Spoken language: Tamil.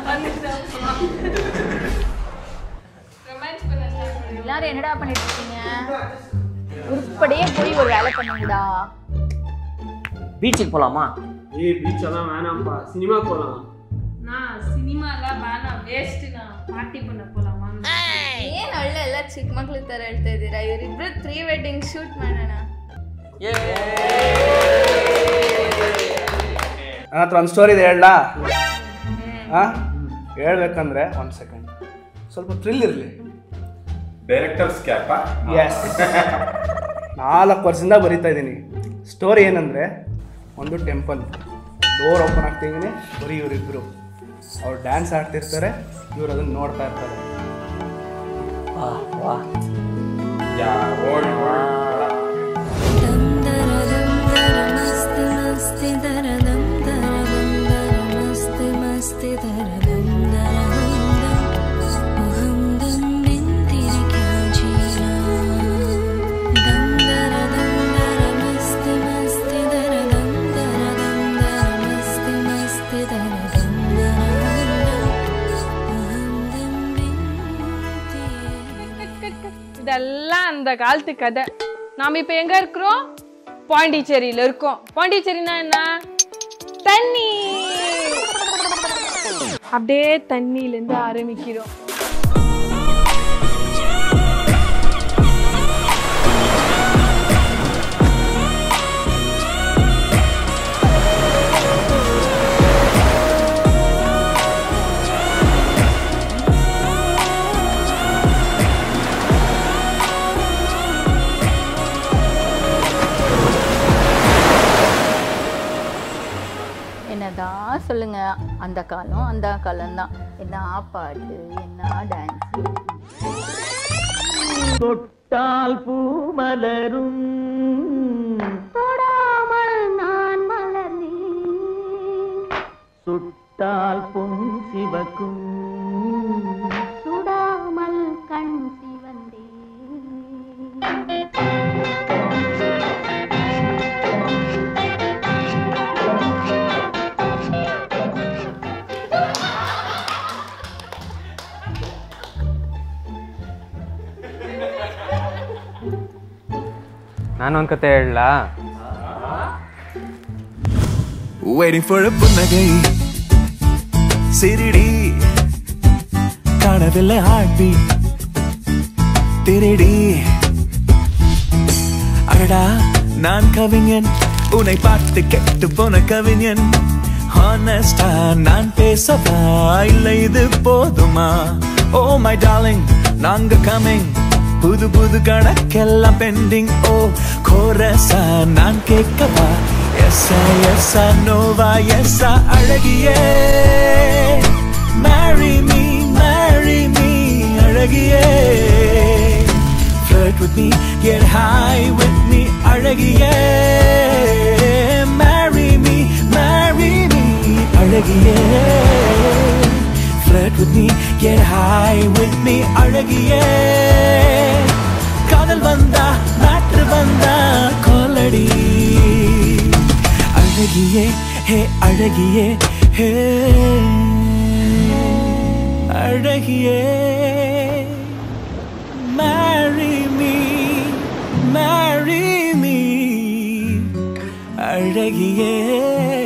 ரொமான்ஸ் பண்ண start பண்ணுங்க. எல்லாரும் என்னடா பண்ணிட்டு இருக்கீங்க உருப்படியே போய் ஒரு வேலை பண்ணுங்கடா பீச்சுக்கு போலாமா ஏய் பீச் எல்லாம் வேணாம்ப்பா சினிமா போலாம் நான் சினிமாலாம் வேணாம் வேஸ்ட் நான் பார்ட்டி பண்ண போலாமா ಏನ್ ಒಳ್ಳೆ ಎಲ್ಲ ಚಿಕ್ಕ ಮಕ್ಳು ತರ ಹೇಳ್ತಾ ಇದ್ದೀರಾ ಇವರಿಬ್ರು ಪ್ರೀ ವೆಡ್ಡಿಂಗ್ ಶೂಟ್ ಮಾಡೋಣ ನನ್ನ ಹತ್ರ ಒಂದು ಸ್ಟೋರಿ ಇದೆ ಹೇಳಲಾ ಹಾಂ ಹೇಳ್ಬೇಕಂದ್ರೆ ಒಂದು ಸೆಕೆಂಡ್ ಸ್ವಲ್ಪ ಥ್ರಿಲ್ ಇರಲಿ ಡೈರೆಕ್ಟರ್ಸ್ ಕ್ಯಾಪಾ ಎಸ್ ನಾಲ್ಕು ವರ್ಷದಿಂದ ಬರಿತಾ ಇದ್ದೀನಿ ಸ್ಟೋರಿ ಏನಂದರೆ ಒಂದು ಟೆಂಪಲ್ ಡೋರ್ ಓಪನ್ ಆಗ್ತಿದ್ದೀನಿ ಬರೀ ಇವರಿಬ್ಬರು ಅವ್ರು ಡ್ಯಾನ್ಸ್ ಆಡ್ತಿರ್ತಾರೆ ಇವ್ರು ಅದನ್ನು ನೋಡ್ತಾ ಇರ್ತಾರೆ ವಾಹ್ ವಾಹ್ ಯಾ ಓಲ್ಡ್ இதெல்லாம் அந்த காலத்து கதை நாம இப்ப எங்க இருக்கிறோம் பாண்டிச்சேரியில இருக்கோம் பாண்டிச்சேரினா என்ன தண்ணி அப்படியே தண்ணியில இருந்து ஆரம்பிக்கிறோம் என்னதான் சொல்லுங்க அந்த காலம் அந்த காலம் தான் என்ன பாட்டு என்ன டான்ஸ் தொட்டால் பூ மலரும் தொடாமல் நான் மலர்ந்தேன் சுட்டால் பொன் சிவக்கும் சுடாமல் கண் சிவந்தேன் ನಾನು ಒಂದು ಕತೆ ಹೇಳಲಾ waiting for a புன்னகை சிரிடி காணவில்லை ஹார்ட்பீட் திருடி அடடா நான் கவிஞன் உன்னை பார்த்து கெட்டு போன கவிஞன் ஹானஸ்டா நான் பேசவா இல்லை இது போதுமா ஓ மை டார்லிங் நாங்க கமிங் புது புது கணக்கெல்லாம் பெண்டிங் ஓ கோரசா நான் கேட்கவா எஸ்ஸா எஸ்ஸா Noah எஸ்ஸா அழகியே marry me marry me அழகியே flirt with me get high with me அழகியே marry me marry me அழகியே flirt with me get high with me அழகியே காதல் வந்தா நாற்று வந்தா கோலடி அழகியே ஹே அழகியே ஹே அழகியே marry me marry me அழகியே